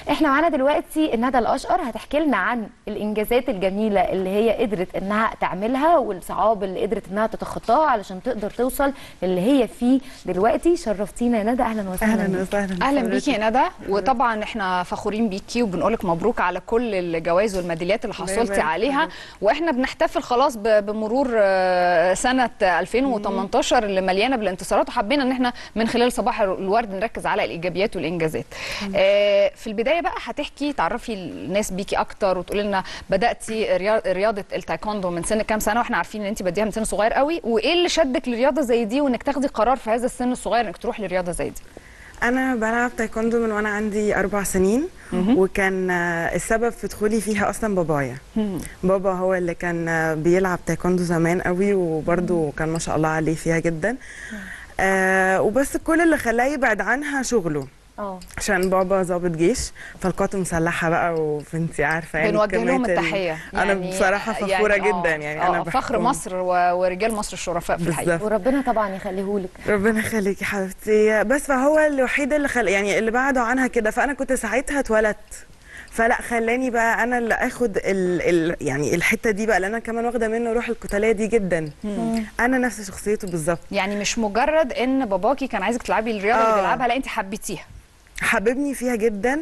احنا معانا دلوقتي ندى الاشقر هتحكي لنا عن الانجازات الجميله اللي هي قدرت انها تعملها والصعاب اللي قدرت انها تتخطاها علشان تقدر توصل للي هي فيه دلوقتي شرفتينا يا ندى اهلا وسهلا اهلا بيكي. وسهلا اهلا بيكي يا ندى وطبعا احنا فخورين بيكي وبنقولك مبروك على كل الجوائز والميداليات اللي الله حصلتي يبارك عليها واحنا بنحتفل خلاص ب- بمرور آه، سنه 2018 اللي مليانه بالانتصارات وحبينا ان احنا من خلال صباح الورد نركز على الايجابيات والانجازات آه، في البدايه بقى هتحكي تعرفي الناس بيكي اكتر وتقولي لنا بداتي ريا- رياضه التايكوندو من سن كام سنه واحنا عارفين ان انت بديها من سن صغير قوي وايه اللي شدك لرياضه زي دي وانك تاخدي قرار في هذا السن الصغير انك تروحي لرياضه زي دي انا بلعب تايكوندو من وانا عندي اربع سنين وكان آه، السبب في دخولي فيها اصلا بابايا بابا هو اللي كان آه، بيلعب تايكوندو زمان قوي وبرده كان ما شاء الله عليه فيها جدا آه وبس كل اللي خلاه يبعد عنها شغله اه عشان بابا ضابط جيش فالقوات مسلحه بقى وانتي عارفه يعني بنوجه لهم كمية ال- التحيه انا بصراحه فخوره يعني جدا آه، يعني انا آه، فخر بحبهم. مصر و- ورجال مصر الشرفاء في الحقيقه بالظبط. وربنا طبعا يخليهولك ربنا يخليكي يا حبيبتي بس فهو الوحيد اللي خل... يعني اللي بعده عنها كده فانا كنت ساعتها اتولدت فلا خلاني بقى انا اللي اخد ال... ال... يعني الحته دي بقى لان انا كمان واخده منه روح القتاليه دي جدا انا نفس شخصيته بالظبط يعني مش مجرد ان باباكي كان عايزك تلعبي الرياضه اللي آه. بيلعبها لا انت حبيتيها حببني فيها جدا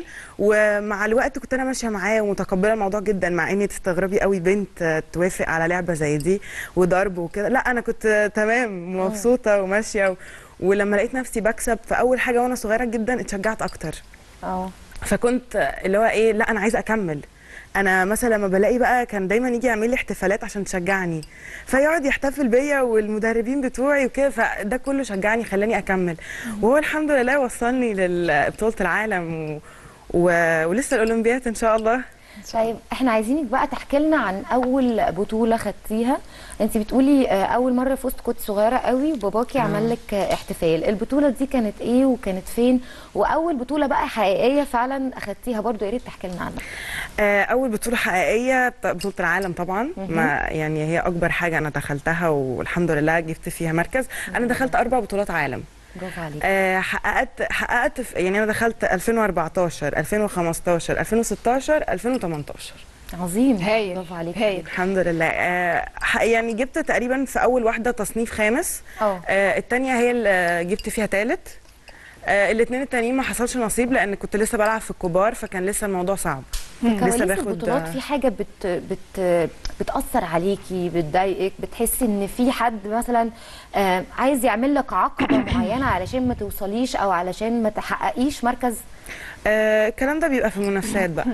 ومع الوقت كنت انا ماشيه معاه ومتقبله الموضوع جدا مع اني تستغربي قوي بنت توافق على لعبه زي دي وضرب وكده لا انا كنت تمام مبسوطه وماشيه و... ولما لقيت نفسي بكسب في اول حاجه وانا صغيره جدا اتشجعت اكتر اه فكنت اللي هو ايه لا انا عايزه اكمل انا مثلا لما بلاقي بقى كان دايما يجي يعمل لي احتفالات عشان تشجعني فيقعد يحتفل بيا والمدربين بتوعي وكده فده كله شجعني خلاني اكمل وهو الحمد لله وصلني لبطوله العالم و... و... ولسه الاولمبياد ان شاء الله طيب احنا عايزينك بقى تحكي لنا عن اول بطوله خدتيها انت بتقولي آه، اول مره فزت كنت صغيره قوي وباباكي عمل لك آه، احتفال البطوله دي كانت ايه وكانت فين واول بطوله بقى حقيقيه فعلا اخدتيها برضو يا ريت تحكي لنا عنها آه، اول بطوله حقيقيه بط- بطوله العالم طبعا ما يعني هي اكبر حاجه انا دخلتها والحمد لله جبت فيها مركز انا دخلت اربع بطولات عالم برافو عليك آه، حققت حققت في يعني انا دخلت 2014 2015 2016 2018 عظيم هايل برافو عليك هايل الحمد لله آه، ح- يعني جبت تقريبا في اول واحده تصنيف خامس اه آه، التانية هي اللي جبت فيها تالت آه، الاثنين التانيين ما حصلش نصيب لان كنت لسه بلعب في الكبار فكان لسه الموضوع صعب كواليس لسه باخد البطولات في حاجه بت بت بتاثر عليكي بتضايقك بتحسي ان في حد مثلا آه، عايز يعمل لك عقبه معينه علشان ما توصليش او علشان ما تحققيش مركز آه، الكلام ده بيبقى في المنافسات بقى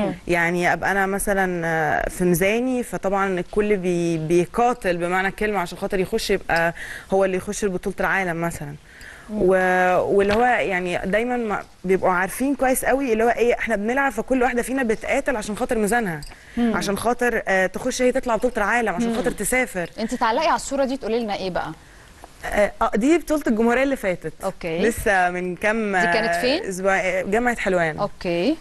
يعني ابقى انا مثلا آه، في ميزاني فطبعا الكل بي بيقاتل بمعنى الكلمه عشان خاطر يخش يبقى هو اللي يخش بطوله العالم مثلا و... واللي هو يعني دايما ما بيبقوا عارفين كويس قوي اللي هو ايه احنا بنلعب فكل واحده فينا بتقاتل عشان خاطر ميزانها عشان خاطر آه تخش هي تطلع بطوله العالم عشان خاطر تسافر انت تعلقي على الصوره دي تقولي لنا ايه بقى آه آه، دي بطوله الجمهوريه اللي فاتت أوكي. لسه من كام دي كانت فين؟ اسبوع آه، جامعه حلوان اوكي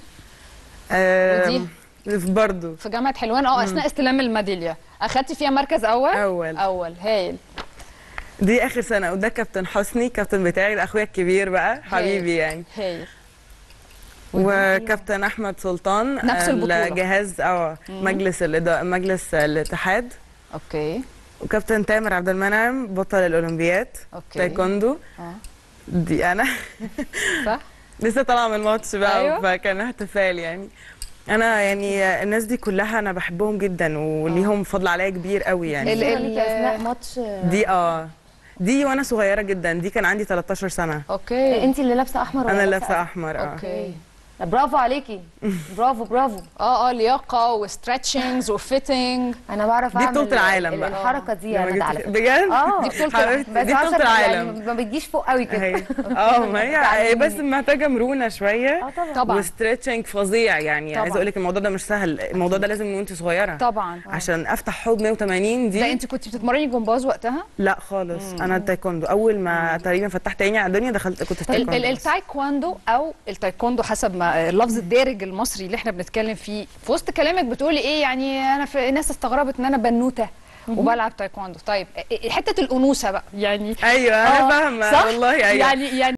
آه ودي؟ برضه في جامعه حلوان اه اثناء استلام الميداليه اخدتي فيها مركز اول أول. اول هايل دي اخر سنه وده كابتن حسني كابتن بتاعي ده اخويا الكبير بقى حبيبي يعني هايل وكابتن احمد سلطان نفس البطولة. الجهاز اه مجلس الإدارة مجلس الاتحاد اوكي وكابتن تامر عبد المنعم بطل الاولمبياد اوكي تايكوندو اه دي انا صح لسه طالعه من الماتش بقى أيوة. فكان احتفال يعني انا يعني الناس دي كلها انا بحبهم جدا وليهم فضل عليا كبير قوي يعني ال- الصورة ال- ليكي اثناء ماتش آه، دي اه دي وانا صغيره جدا دي كان عندي 13 سنه اوكي انت اللي لابسه احمر ولا انا لابسه احمر اه اوكي برافو عليكي برافو برافو اه اه لياقه وستريتشنجز وفيتنج انا بعرف دي اعمل بطولة العالم ال- بقى. الحركه دي يا لما ندى جيت- على فكره بجد اه دي بطولة حبيبتي بس دي بطوله عشان العالم يعني ما بتجيش فوق قوي كده هي اه ما هي هي بس تعلميني. محتاجه مرونه شويه اه طبعا طبعا وستريتشنج فظيع يعني طبعا. عايزه اقول لك الموضوع ده مش سهل الموضوع ده لازم من وانت صغيره طبعا عشان افتح حوض 180 ده دي انت كنت بتتمرني جمباز وقتها لا خالص انا التايكوندو اول ما تقريبا فتحت عيني على الدنيا دخلت كنت في ال- ال- تايكوندو التايكوندو او التايكوندو حسب ما اللفظ الدارج المصري اللي احنا بنتكلم فيه في وسط كلامك بتقولي ايه يعني انا في الناس استغربت ان انا بنوته وبلعب تايكوندو طيب حته الانوثه بقى يعني ايوه آه، انا فاهمه صح؟ والله ايوه يعني يعني